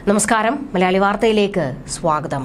നമസ്കാരം മലയാളി വാർത്തയിലേക്ക് സ്വാഗതം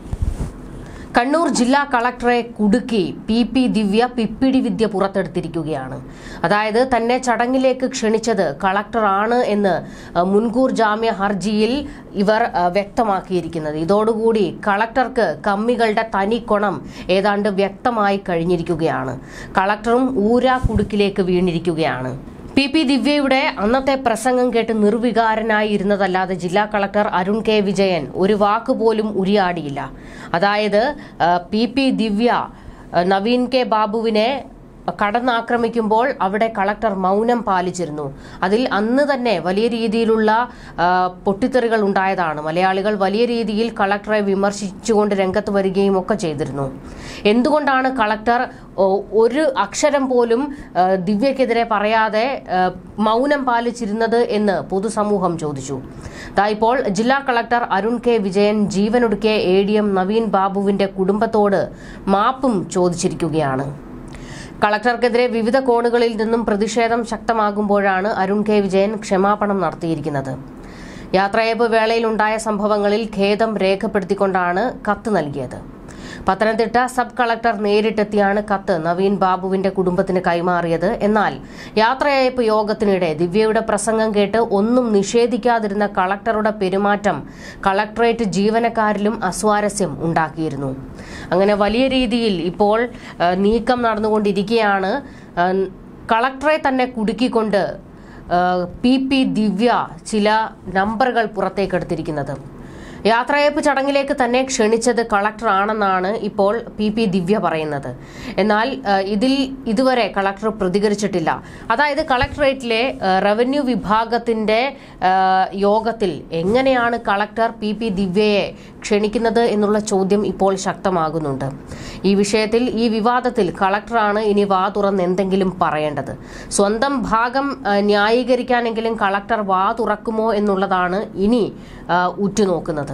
കണ്ണൂർ ജില്ലാ കളക്ടറെ കുടുക്കി പി പി ദിവ്യ പിപ്പിടി വിദ്യ പുറത്തെടുത്തിരിക്കുകയാണ് അതായത് തന്നെ ചടങ്ങിലേക്ക് ക്ഷണിച്ചത് കളക്ടറാണ് എന്ന് അഹ്, മുൻകൂർ ജാമ്യ ഹർജിയിൽ ഇവർ അഹ്, വ്യക്തമാക്കിയിരിക്കുന്നത് ഇതോടുകൂടി കളക്ടർക്ക് കമ്മികളുടെ തനിക്കൊണം ഏതാണ്ട് വ്യക്തമായി കഴിഞ്ഞിരിക്കുകയാണ് കളക്ടറും ഊരാ കുടുക്കിലേക്ക് വീണിരിക്കുകയാണ് പി പി ദിവ്യയുടെ അന്നത്തെ പ്രസംഗം കേട്ട് നിർവികാരനായി ഇരുന്നതല്ലാതെ ജില്ലാ കളക്ടർ അരുൺ കെ വിജയൻ ഒരു വാക്ക് പോലും ഉരിയാടിയില്ല അതായത് ആ, പി പി ദിവ്യ ആ, നവീൻ കെ ബാബുവിനെ കടന്നാക്രമിക്കുമ്പോൾ അവിടെ കളക്ടർ മൗനം പാലിച്ചിരുന്നു അതിൽ അന്ന് തന്നെ വലിയ രീതിയിലുള്ള ആ, പൊട്ടിത്തെറികൾ ഉണ്ടായതാണ് മലയാളികൾ വലിയ രീതിയിൽ കളക്ടറെ വിമർശിച്ചുകൊണ്ട് രംഗത്ത് വരികയും ഒക്കെ ചെയ്തിരുന്നു എന്തുകൊണ്ടാണ് കളക്ടർ ഓ, ഒരു അക്ഷരം പോലും ആ, ദിവ്യക്കെതിരെ പറയാതെ ആ, മൗനം പാലിച്ചിരുന്നത് എന്ന് പൊതുസമൂഹം ചോദിച്ചു ദാ ഇപ്പോൾ ജില്ലാ കളക്ടർ അരുൺ കെ വിജയൻ ജീവനൊടുക്കിയ എ ഡി എം നവീൻ ബാബുവിന്റെ കുടുംബത്തോട് മാപ്പും ചോദിച്ചിരിക്കുകയാണ് കളക്ടർക്കെതിരെ വിവിധ കോണുകളിൽ നിന്നും പ്രതിഷേധം ശക്തമാകുമ്പോഴാണ് അരുൺ കെ വിജയൻ ക്ഷമാപണം നടത്തിയിരിക്കുന്നത് യാത്രയയപ്പ് വേളയിലുണ്ടായ സംഭവങ്ങളിൽ ഖേദം രേഖപ്പെടുത്തിക്കൊണ്ടാണ് കത്ത് നൽകിയത് പത്തനംതിട്ട സബ് കളക്ടർ നേരിട്ടെത്തിയാണ് കത്ത് നവീൻ ബാബുവിന്റെ കുടുംബത്തിന് കൈമാറിയത് എന്നാൽ യാത്രയയപ്പ് യോഗത്തിനിടെ ദിവ്യയുടെ പ്രസംഗം കേട്ട് ഒന്നും നിഷേധിക്കാതിരുന്ന കളക്ടറുടെ പെരുമാറ്റം കളക്ടറേറ്റ് ജീവനക്കാരിലും അസ്വാരസ്യം ഉണ്ടാക്കിയിരുന്നു അങ്ങനെ വലിയ രീതിയിൽ ഇപ്പോൾ ആ, നീക്കം നടന്നുകൊണ്ടിരിക്കുകയാണ് ആ, കളക്ടറെ തന്നെ കുടുക്കിക്കൊണ്ട് ആ, പി പി ദിവ്യ ചില നമ്പറുകൾ പുറത്തേക്കെടുത്തിരിക്കുന്നത് യാത്രയയപ്പ് ചടങ്ങിലേക്ക് തന്നെ ക്ഷണിച്ചത് കളക്ടർ ആണെന്നാണ് ഇപ്പോൾ പി പി ദിവ്യ പറയുന്നത് എന്നാൽ ആ, ഇതിൽ ഇതുവരെ കളക്ടർ പ്രതികരിച്ചിട്ടില്ല അതായത് കളക്ടറേറ്റിലെ ആ, റവന്യൂ വിഭാഗത്തിന്റെ ആ, യോഗത്തിൽ എങ്ങനെയാണ് കളക്ടർ പി പി ദിവ്യയെ ക്ഷണിക്കുന്നത് എന്നുള്ള ചോദ്യം ഇപ്പോൾ ശക്തമാകുന്നുണ്ട് ഈ വിഷയത്തിൽ ഈ വിവാദത്തിൽ കളക്ടറാണ് ഇനി വാ തുറന്ന് എന്തെങ്കിലും പറയേണ്ടത് സ്വന്തം ഭാഗം ആ, ന്യായീകരിക്കാനെങ്കിലും കളക്ടർ വാ തുറക്കുമോ എന്നുള്ളതാണ് ഇനി ആ, ഉറ്റുനോക്കുന്നത്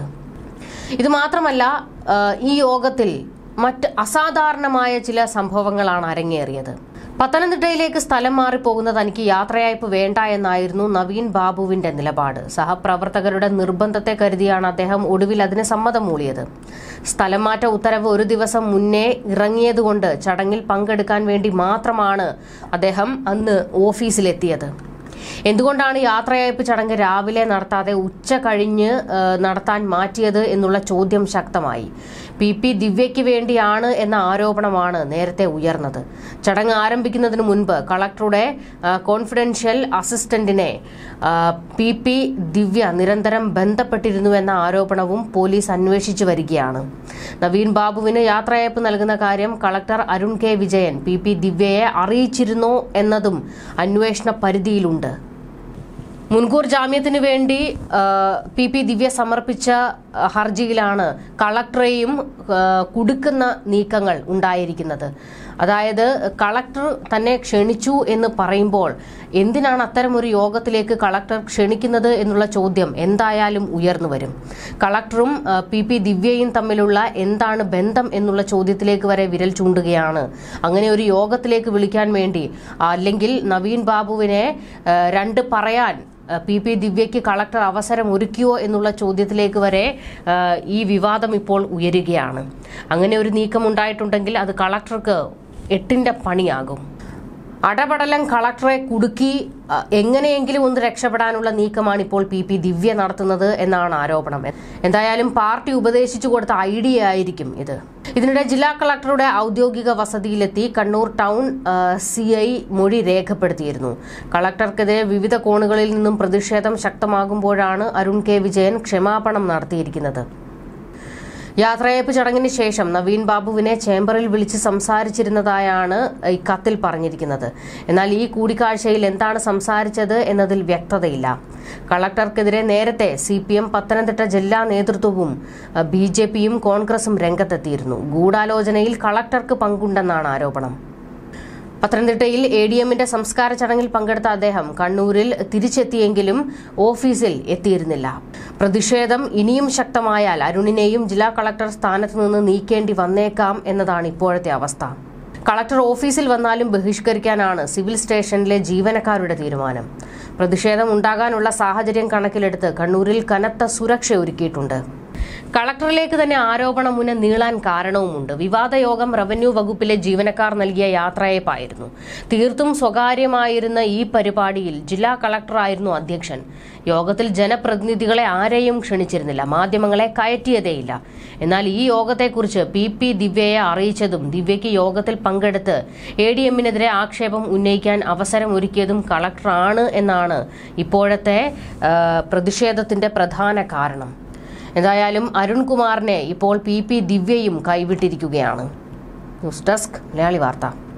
ഇത് മാത്രമല്ല ആ, ഈ യോഗത്തിൽ മറ്റ് അസാധാരണമായ ചില സംഭവങ്ങളാണ് അരങ്ങേറിയത് പത്തനംതിട്ടയിലേക്ക് സ്ഥലം മാറിപ്പോകുന്ന തനിക്ക് യാത്രയയപ്പ് വേണ്ട എന്നായിരുന്നു നവീൻ ബാബുവിന്റെ നിലപാട് സഹപ്രവർത്തകരുടെ നിർബന്ധത്തെ കരുതിയാണ് അദ്ദേഹം ഒടുവിൽ അതിന് സമ്മതം മൂളിയത് സ്ഥലം മാറ്റ ഉത്തരവ് ഒരു ദിവസം മുന്നേ ഇറങ്ങിയതുകൊണ്ട് ചടങ്ങിൽ പങ്കെടുക്കാൻ വേണ്ടി മാത്രമാണ് അദ്ദേഹം അന്ന് ഓഫീസിലെത്തിയത് എന്തുകൊണ്ടാണ് യാത്രയയപ്പ് ചടങ്ങ് രാവിലെ നടത്താതെ ഉച്ച കഴിഞ്ഞ് ആ, നടത്താൻ മാറ്റിയത് എന്നുള്ള ചോദ്യം ശക്തമായി പി പി ദിവ്യയ്ക്ക് വേണ്ടിയാണ് എന്ന ആരോപണമാണ് നേരത്തെ ഉയർന്നത് ചടങ്ങ് ആരംഭിക്കുന്നതിന് മുൻപ് കളക്ടറുടെ ആ, കോൺഫിഡൻഷ്യൽ അസിസ്റ്റന്റിനെ ആ, പി പി ദിവ്യ നിരന്തരം ബന്ധപ്പെട്ടിരുന്നുവെന്ന ആരോപണവും പോലീസ് അന്വേഷിച്ചു വരികയാണ് നവീൻ ബാബുവിന് യാത്രയയപ്പ് നൽകുന്ന കാര്യം collector Arun K Vijayan P P ദിവ്യയെ അറിയിച്ചിരുന്നോ എന്നതും അന്വേഷണ പരിധിയിലുണ്ട് മുൻകൂർ ജാമ്യത്തിന് വേണ്ടി ആ, പി പി ദിവ്യ സമർപ്പിച്ച ആ, ഹർജിയിലാണ് കളക്ടറെയും ആ, കുടുക്കുന്ന നീക്കങ്ങൾ ഉണ്ടായിരിക്കുന്നത് അതായത് കളക്ടർ തന്നെ ക്ഷണിച്ചു എന്ന് പറയുമ്പോൾ എന്തിനാണ് അത്തരമൊരു യോഗത്തിലേക്ക് കളക്ടർ ക്ഷണിക്കുന്നത് എന്നുള്ള ചോദ്യം എന്തായാലും ഉയർന്നു വരും കളക്ടറും ആ, പി പി ദിവ്യയും തമ്മിലുള്ള എന്താണ് ബന്ധം എന്നുള്ള ചോദ്യത്തിലേക്ക് വരെ വിരൽ ചൂണ്ടുകയാണ് അങ്ങനെ ഒരു യോഗത്തിലേക്ക് വിളിക്കാൻ വേണ്ടി അല്ലെങ്കിൽ നവീൻ ബാബുവിനെ ആ, രണ്ട് പറയാൻ ആ, പി പി ദിവ്യയ്ക്ക് കളക്ടർ അവസരം ഒരുക്കിയോ എന്നുള്ള ചോദ്യത്തിലേക്ക് വരെ ആ, ഈ വിവാദം ഇപ്പോൾ ഉയരുകയാണ് അങ്ങനെ ഒരു നീക്കം ഉണ്ടായിട്ടുണ്ടെങ്കിൽ അത് കളക്ടർക്ക് എട്ടിന്റെ പണിയാകും അടപടലം കളക്ടറെ കുടുക്കി അ, എങ്ങനെയെങ്കിലും ഒന്ന് രക്ഷപ്പെടാനുള്ള നീക്കമാണ് ഇപ്പോൾ പി പി ദിവ്യ നടത്തുന്നത് എന്നാണ് ആരോപണം എന്തായാലും പാർട്ടി ഉപദേശിച്ചു കൊടുത്ത ഐഡിയ ആയിരിക്കും ഇത് ഇതിനിടെ ജില്ലാ കളക്ടറുടെ ഔദ്യോഗിക വസതിയിലെത്തി കണ്ണൂർ ടൗൺ സി ഐ മൊഴി രേഖപ്പെടുത്തിയിരുന്നു കളക്ടർക്കെതിരെ വിവിധ കോണുകളിൽ നിന്നും പ്രതിഷേധം ശക്തമാകുമ്പോഴാണ് അരുൺ കെ വിജയൻ ക്ഷമാപണം നടത്തിയിരിക്കുന്നത് യാത്രയയപ്പ് ചടങ്ങിന് ശേഷം നവീൻ ബാബുവിനെ ചേംബറിൽ വിളിച്ച് സംസാരിച്ചിരുന്നതായാണ് ഈ കത്തിൽ പറഞ്ഞിരിക്കുന്നത് എന്നാൽ ഈ കൂടിക്കാഴ്ചയിൽ എന്താണ് സംസാരിച്ചത് എന്നതിൽ വ്യക്തതയില്ല കളക്ടർക്കെതിരെ നേരത്തെ സി പി എം പത്തനംതിട്ട ജില്ലാ നേതൃത്വവും ബി ജെ പിയും കോൺഗ്രസും രംഗത്തെത്തിയിരുന്നു ഗൂഢാലോചനയിൽ കളക്ടർക്ക് പങ്കുണ്ടെന്നാണ് ആരോപണം പത്തനംതിട്ടയിൽ എ ഡി എമ്മിന്റെ സംസ്കാര ചടങ്ങിൽ പങ്കെടുത്ത അദ്ദേഹം കണ്ണൂരിൽ തിരിച്ചെത്തിയെങ്കിലും ഓഫീസിൽ എത്തിയിരുന്നില്ല പ്രതിഷേധം ഇനിയും ശക്തമായാൽ അരുണിനെയും ജില്ലാ കളക്ടർ സ്ഥാനത്ത് നിന്ന് നീക്കേണ്ടി വന്നേക്കാം എന്നതാണ് ഇപ്പോഴത്തെ അവസ്ഥ കളക്ടർ ഓഫീസിൽ വന്നാലും ബഹിഷ്കരിക്കാനാണ് സിവിൽ സ്റ്റേഷനിലെ ജീവനക്കാരുടെ തീരുമാനം പ്രതിഷേധം ഉണ്ടാകാനുള്ള സാഹചര്യം കണക്കിലെടുത്ത് കണ്ണൂരിൽ കനത്ത സുരക്ഷ ഒരുക്കിയിട്ടുണ്ട് കളക്ടറിലേക്ക് തന്നെ ആരോപണം മുന നീളാൻ കാരണവുമുണ്ട് വിവാദ യോഗം റവന്യൂ വകുപ്പിലെ ജീവനക്കാർ നൽകിയ യാത്രയപ്പായിരുന്നു തീർത്തും സ്വകാര്യമായിരുന്ന ഈ പരിപാടിയിൽ ജില്ലാ കളക്ടറായിരുന്നു അധ്യക്ഷൻ യോഗത്തിൽ ജനപ്രതിനിധികളെ ആരെയും ക്ഷണിച്ചിരുന്നില്ല മാധ്യമങ്ങളെ കയറ്റിയതേയില്ല എന്നാൽ ഈ യോഗത്തെക്കുറിച്ച് പി പി ദിവ്യയെ അറിയിച്ചതും ദിവ്യയ്ക്ക് യോഗത്തിൽ പങ്കെടുത്ത് എ ഡി എമ്മിനെതിരെ ആക്ഷേപം ഉന്നയിക്കാൻ അവസരം ഒരുക്കിയതും കളക്ടറാണ് എന്നാണ് ഇപ്പോഴത്തെ ആ, പ്രതിഷേധത്തിന്റെ പ്രധാന കാരണം എന്തായാലും അരുൺകുമാറിനെ ഇപ്പോൾ പി പി ദിവ്യയും കൈവിട്ടിരിക്കുകയാണ് ന്യൂസ് ഡെസ്ക് മലയാളി വാർത്ത